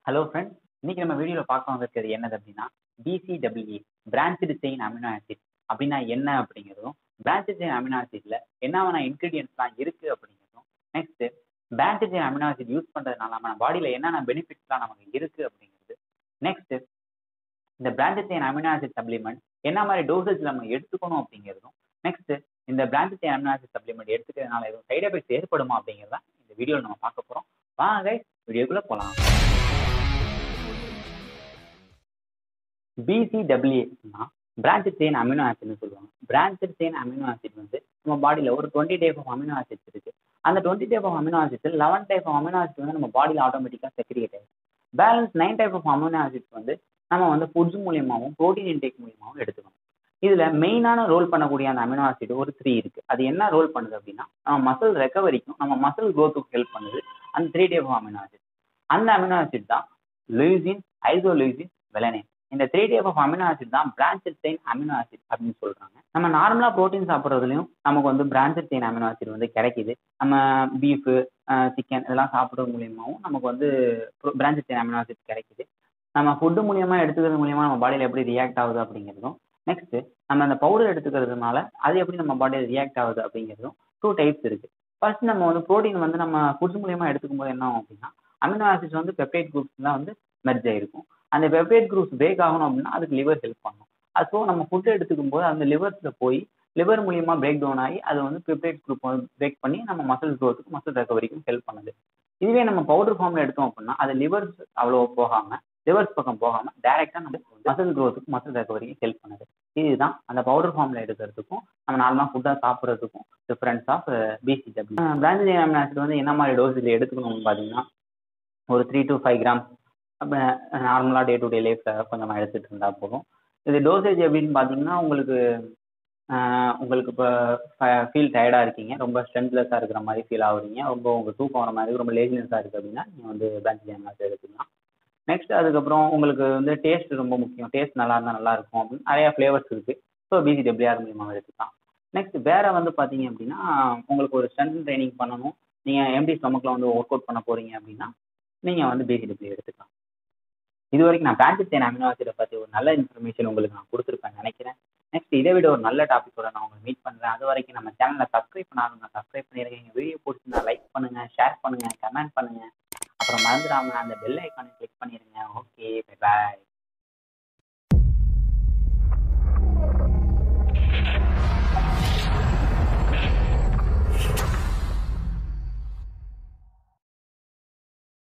hello friends இன்னைக்கு நம்ம வீடியோவில் பார்க்க வந்திருக்கிறது என்னது அப்படின்னா BCW branched chain amino acid அப்படின்னா என்ன அப்படிங்கிறதும் பிரான்ச்டு செயின் அமினோ ஆசிட்ல என்னவான இன்கிரீடியன்ஸ்லாம் இருக்கு அப்படிங்கிறதும் next branched chain amino acid use பண்றதுனால நம்ம பாடியில என்னென்ன பெனிஃபிட்ஸ்லாம் நமக்கு இருக்கு அப்படிங்கிறது நெக்ஸ்ட் இந்த branch chain amino acid supplement என்ன மாதிரி டோசேஜ் நம்ம எடுத்துக்கணும் அப்படிங்கிறதும் நெக்ஸ்ட் இந்த branch chain amino acid supplement எடுத்துக்கிறதுனால எதுவும் சைட் எஃபெக்ட்ஸ் ஏற்படுமா அப்படிங்கிறத இந்த வீடியோவில் நம்ம பார்க்க போறோம் வாங்க வீடியோக்குள்ள போகலாம் பிசிடபிள்யூனா பிரான்ச் செயின் அமினோ ஆசிட்னு சொல்லுவாங்க பிரான்ச் செயின் அமினோ ஆசிட் வந்து நம்ம பாடியில் ஒரு twenty type of amino acids இருக்கு அந்த twenty type of amino acids eleven type of amino acid வந்து நம்ம பாடியில் ஆட்டோமேட்டிக்காக செக்ரிகேட் ஆகும் balance nine type of amino acids வந்து நம்ம வந்து ஃபுட்ஸ் மூலியமாகவும் ப்ரோட்டீன் இன்டேக் மூலியமாகவும் எடுத்துக்கணும் இதுல மெயினான ரோல் பண்ணக்கூடிய அந்த அமினோ ஆசிட் ஒரு த்ரீ இருக்கு அது என்ன ரோல் பண்ணுது அப்படின்னா நம்ம மசில் ரெக்கவரிக்கும் நம்ம மசில் க்ரோத்துக்கு ஹெல்ப் பண்ணுது அந்த three type of amino acid அந்த அமினோ ஆசிட் தான் லூசின் ஐசோலூசின் வெலனின் இந்த three type of amino acid தான் பிரான்ச்சட் செயின் அமினோ ஆசிட் அப்படின்னு சொல்றாங்க நம்ம நார்மலா ப்ரோட்டீன் சாப்பிட்றதுலையும் நமக்கு வந்து பிரான்ச்சட் செயின் அமினோ ஆசிட் வந்து கிடைக்குது நம்ம பீஃபு சிக்கன் இதெல்லாம் சாப்பிட்றது மூலியமாகவும் நமக்கு வந்து பிரான்ச்சட் செயின் அமினோ ஆசிட் கிடைக்குது நம்ம ஃபுட்டு மூலியமா எடுத்துக்கிறது மூலியமா நம்ம பாடியில் எப்படி ரியாக்ட் ஆகுது அப்படிங்கிறதும் நெக்ஸ்ட் நம்ம அந்த பவுடர் எடுத்துக்கிறதுனால அது எப்படி நம்ம பாடியில் ரியாக்ட் ஆகுது அப்படிங்கிறதும் டூ டைப்ஸ் இருக்கு ஃபர்ஸ்ட் நம்ம வந்து ப்ரோட்டீன் வந்து நம்ம ஃபுட்ஸ் மூலியமா எடுத்துக்கும் போது என்ன ஆகும் அப்படின்னா அமினோ ஆசிட்ஸ் வந்து பெப்டைட் குரூப்ஸ் தான் வந்து மெர்ஜ் ஆயிருக்கும் அந்த பெப்டைட் குரூப்ஸ் பிரேக் ஆகணும் அப்படின்னா அதுக்கு லிவர் ஹெல்ப் பண்ணும் அது ஸோ நம்ம ஃபுட் எடுத்துக்கும் போது அந்த லிவர்ஸ்ல போய் லிவர் மூலியமா பிரேக் டவுன் ஆகி அது வந்து பெப்டைட் குரூப் பிரேக் பண்ணி நம்ம மசில் க்ரோத்துக்கு மசில் ரெக்கவரிக்கும் ஹெல்ப் பண்ணுது இதுவே நம்ம பவுடர் ஃபார்ம்ல எடுத்தோம் அப்படின்னா அது லிவர்ஸ் அவ்வளோ போகாம லிவர்ஸ் பக்கம் போகாம டைரக்டா நம்ம மசில் க்ரோத்துக்கு மசில் ரெக்கவரிக்கு ஹெல்ப் பண்ணுது இதுதான் அந்த பவுடர் ஃபார்ம்ல எடுக்கிறதுக்கும் நம்ம நார்மலாக ஃபுட்டாக சாப்பிட்றதுக்கும் difference of BCW branch amino acid வந்து என்ன மாதிரி டோஸில் எடுத்துக்கணும்னு பார்த்தீங்கன்னா ஒரு த்ரீ டு ஃபைவ் கிராம்ஸ் அப்போ நார்மலாக டே டு டே லைஃப்பில் கொஞ்சமாக எடுத்துகிட்டு இருந்தால் போதும் இது டோசேஜ் எப்படின்னு பார்த்தீங்கன்னா உங்களுக்கு உங்களுக்கு இப்போ ஃபீல் டயர்டாக இருக்கீங்க ரொம்ப ஸ்ட்ரென்த்லெஸ்ஸாக இருக்கிற மாதிரி ஃபீல் ஆகுறீங்க ரொம்ப உங்கள் தூக்கம் வர மாதிரி ரொம்ப லேசினஸாக இருக்குது அப்படின்னா நீங்கள் வந்து பிரான்ச் அமினோ எடுத்துக்கலாம் நெக்ஸ்ட் அதுக்கப்புறம் உங்களுக்கு வந்து டேஸ்ட் ரொம்ப முக்கியம் டேஸ்ட் நல்லா இருந்தால் நல்லா இருக்கும் அப்படின்னு நிறையா ஃப்ளேவர்ஸ் இருக்குது ஸோ பிசிடபிள்யூஆர் மூலியமாக எடுத்துக்கலாம் நெக்ஸ்ட் வேற வந்து பார்த்தீங்க அப்படின்னா உங்களுக்கு ஒரு ஸ்ட்ரென்த் ட்ரைனிங் பண்ணணும் நீங்கள் எம்டி ஸ்டொமக்கில் வந்து ஒர்க் அவுட் பண்ண போகிறீங்க அப்படின்னா நீங்கள் வந்து பிசிடபிள்யூ எடுத்துக்கலாம் இது வரைக்கும் நான் பிரான்ச் செயின் அமினோ ஆசிடை பற்றி ஒரு நல்ல இன்ஃபர்மேஷன் உங்களுக்கு நான் கொடுத்துருப்பேன் நினைக்கிறேன் நெக்ஸ்ட் இதை விட ஒரு நல்ல டாப்பிக்கோட நான் உங்களை மீட் பண்ணுறேன் அது வரைக்கும் நம்ம சேனலை சப்ஸ்கிரைப் பண்ணாதுங்க சப்ஸ்கிரைப் பண்ணிருக்கீங்க வீடியோ பிடிச்சிருந்தா லைக் பண்ணுங்கள் ஷேர் பண்ணுங்கள் கமெண்ட் பண்ணுங்கள் அப்புறம் மறந்துடாம அந்த பெல் ஐக்கானை கிளிக் பண்ணிடுங்க ஓகே பாய்